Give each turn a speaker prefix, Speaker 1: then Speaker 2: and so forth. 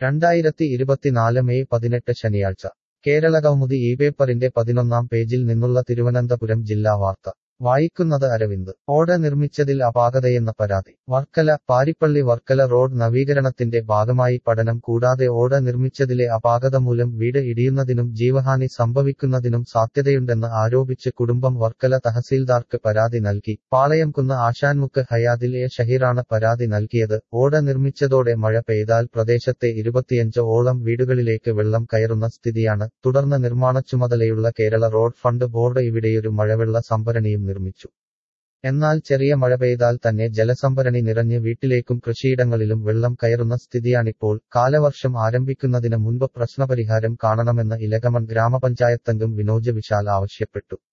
Speaker 1: രണ്ടായിരത്തി ഇരുപത്തിനാല് മെയ് പതിനെട്ട് ശനിയാഴ്ച കേരള കൗമുദി ഈ പേപ്പറിന്റെ പതിനൊന്നാം പേജിൽ നിന്നുള്ള തിരുവനന്തപുരം ജില്ലാ വാർത്ത വായിക്കുന്നത് അരവിന്ദ് ഓട നിർമ്മിച്ചതിൽ അപാകതയെന്ന പരാതി വർക്കല പാരിപ്പള്ളി വർക്കല റോഡ് നവീകരണത്തിന്റെ ഭാഗമായി പഠനം കൂടാതെ ഓട നിർമ്മിച്ചതിലെ അപാകത മൂലം വീട് ഇടിയുന്നതിനും ജീവഹാനി സംഭവിക്കുന്നതിനും സാധ്യതയുണ്ടെന്ന് ആരോപിച്ച് കുടുംബം വർക്കല തഹസീൽദാർക്ക് പരാതി നൽകി പാളയംകുന്ന് ആശാൻമുക്ക് ഹയാദിൽ എ ഷഹീറാണ് പരാതി നൽകിയത് ഓട നിർമ്മിച്ചതോടെ മഴ പെയ്താൽ പ്രദേശത്തെ ഇരുപത്തിയഞ്ച് ഓളം വീടുകളിലേക്ക് വെള്ളം കയറുന്ന സ്ഥിതിയാണ് തുടർന്ന് നിർമ്മാണ ചുമതലയുള്ള കേരള റോഡ് ഫണ്ട് ബോർഡ് ഇവിടെയൊരു മഴവെള്ള സംഭരണിയും നിർമ്മിച്ചു എന്നാൽ ചെറിയ മഴ പെയ്താൽ തന്നെ ജലസംഭരണി നിറഞ്ഞ് വീട്ടിലേക്കും കൃഷിയിടങ്ങളിലും വെള്ളം കയറുന്ന സ്ഥിതിയാണിപ്പോൾ കാലവർഷം ആരംഭിക്കുന്നതിന് മുൻപ് പ്രശ്നപരിഹാരം കാണണമെന്ന് ഇലകമൺ ഗ്രാമപഞ്ചായത്തംഗം വിനോജ് വിശാൽ ആവശ്യപ്പെട്ടു